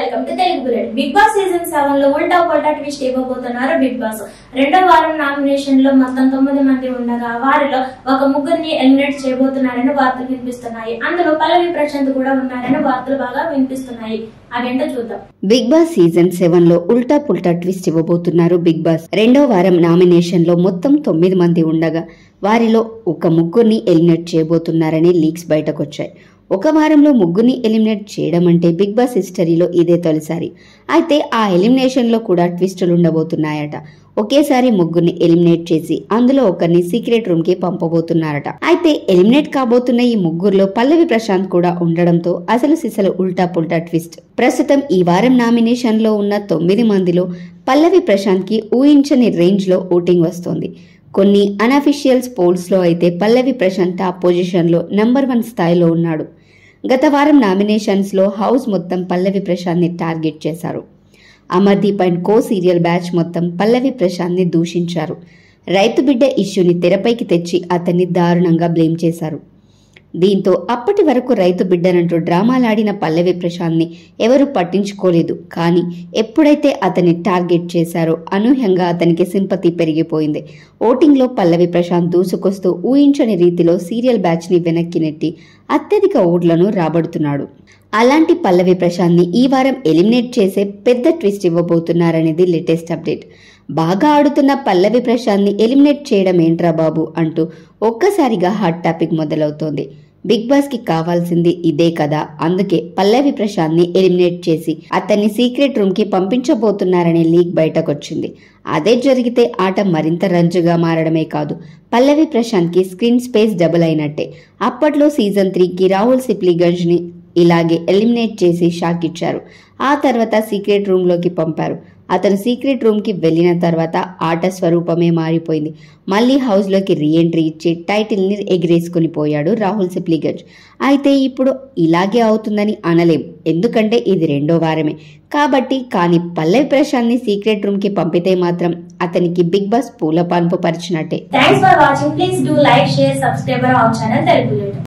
welcome to Telugu bullet Bigg Boss season seven లో ఉల్టా పొల్టా ట్విస్ట్ ఇవ్వబోతున్నారు బిగ్ బాస్ రెండో వారం నామినేషన్ లో మొత్తం తొమ్మిది మంది ఉండగా వారిలో ఒక ముగ్గురిని ఎలిమినేట్ చేయబోతున్నారని వార్తలు వినిపిస్తున్నాయి అందులో పల్లవి ప్రశాంత్ కూడా ఉన్నారని వార్తలు బాగా వినిపిస్తున్నాయి అవేంటో చూద్దాం బిగ్ బాస్ సీజన్ సెవెన్ లో ఉల్టా పుల్టా ట్విస్ట్ ఇవ్వబోతున్నారు బిగ్ బాస్ రెండో వారం నామినేషన్ లో మొత్తం తొమ్మిది మంది ఉండగా వారిలో ఒక ముగ్గురిని ఎలిమినేట్ చేయబోతున్నారని లీక్స్ బయటకొచ్చాయి ఒక వారంలో ముగ్గురిని ఎలిమినేట్ చేయడం అంటే బిగ్ బాస్ హిస్టరీలో ఇదే తొలిసారి అయితే ఆ ఎలిమినేషన్ లో కూడా ట్విస్టులు ఉండబోతున్నాయట ఒకేసారి ముగ్గురిని ఎలిమినేట్ చేసి అందులో ఒకరిని సీక్రెట్ రూమ్ కి పంపబోతున్నారట అయితే ఎలిమినేట్ కాబోతున్న ఈ ముగ్గురులో పల్లవి ప్రశాంత్ కూడా ఉండడంతో అసలు సిసలు ఉల్టా పుల్టా ట్విస్ట్ ప్రస్తుతం ఈ వారం నామినేషన్ లో ఉన్న తొమ్మిది మందిలో పల్లవి ప్రశాంత్ కి ఊహించని రేంజ్ లో ఓటింగ్ వస్తోంది కొన్ని అనఫిషియల్స్ పోల్స్ లో అయితే పల్లవి ప్రశాంత్ ఆ పొజిషన్ లో నంబర్ వన్ స్థాయిలో ఉన్నాడు గత వారం నామినేషన్స్ లో హౌస్ మొత్తం పల్లవి ప్రశాంత్ ని టార్గెట్ చేశారు Amardeep and co serial batch మొత్తం పల్లవి ప్రశాంత్ ని దూషించారు రైతు బిడ్డ ఇష్యూని తెరపైకి తెచ్చి అతన్ని దారుణంగా బ్లేమ్ చేశారు దీంతో అప్పటి వరకు రైతు బిడ్డనంటూ డ్రామాలాడిన పల్లవి ప్రశాంత్ని ఎవరూ పట్టించుకోలేదు కానీ ఎప్పుడైతే అతన్ని టార్గెట్ చేశారో అనూహ్యంగా అతనికి సింపతి పెరిగిపోయింది ఓటింగ్లో పల్లవి ప్రశాంత్ దూసుకొస్తూ ఊహించని రీతిలో సీరియల్ బ్యాచ్ని వెనక్కి నెట్టి అత్యధిక ఓట్లను రాబడుతున్నాడు అలాంటి పల్లవి ప్రశాంత్ని ఈ వారం ఎలిమినేట్ చేసే పెద్ద ట్విస్ట్ ఇవ్వబోతున్నారనేది లేటెస్ట్ అప్డేట్ బాగా ఆడుతున్న పల్లవి ప్రశాంత్ని ఎలిమినేట్ చేయడం ఏంట్రా బాబు అంటూ ఒక్కసారిగా హాట్ టాపిక్ మొదలవుతోంది బిగ్ బాస్ కి కావాల్సింది ఇదే కదా అందుకే పల్లవి ప్రశాంత్ ని ఎలిమినేట్ చేసి అతన్ని సీక్రెట్ రూమ్ కి పంపించబోతున్నారనే లీక్ బయటకొచ్చింది అదే జరిగితే ఆట మరింత రంజుగా మారడమే కాదు పల్లవి ప్రశాంత్ కి స్క్రీన్ స్పేస్ డబుల్ అయినట్టే అప్పట్లో సీజన్ త్రీకి రాహుల్ సిప్లిగంజ్ ని ఇలాగే ఎలిమినేట్ చేసి షాక్ ఇచ్చారు ఆ తర్వాత సీక్రెట్ రూమ్ లోకి పంపారు అతను సీక్రెట్ రూమ్ కి వెళ్ళిన తర్వాత ఆట స్వరూపమే మారిపోయింది మళ్ళీ హౌస్ లోకి రీఎంట్రీ ఇచ్చి టైటిల్ ని ఎగిరేసుకుని పోయాడు రాహుల్ సిప్లిగంజ్ అయితే ఇప్పుడు ఇలాగే అవుతుందని అనలేం ఎందుకంటే ఇది రెండో వారమే కాబట్టి కానీ పల్లవి ప్రశాంత్ ని సీక్రెట్ రూమ్ కి పంపితే మాత్రం అతనికి బిగ్ బాస్ పూల పాన్పు పరిచినట్టే thanks for watching please do like share subscriber our channel Telugu bullet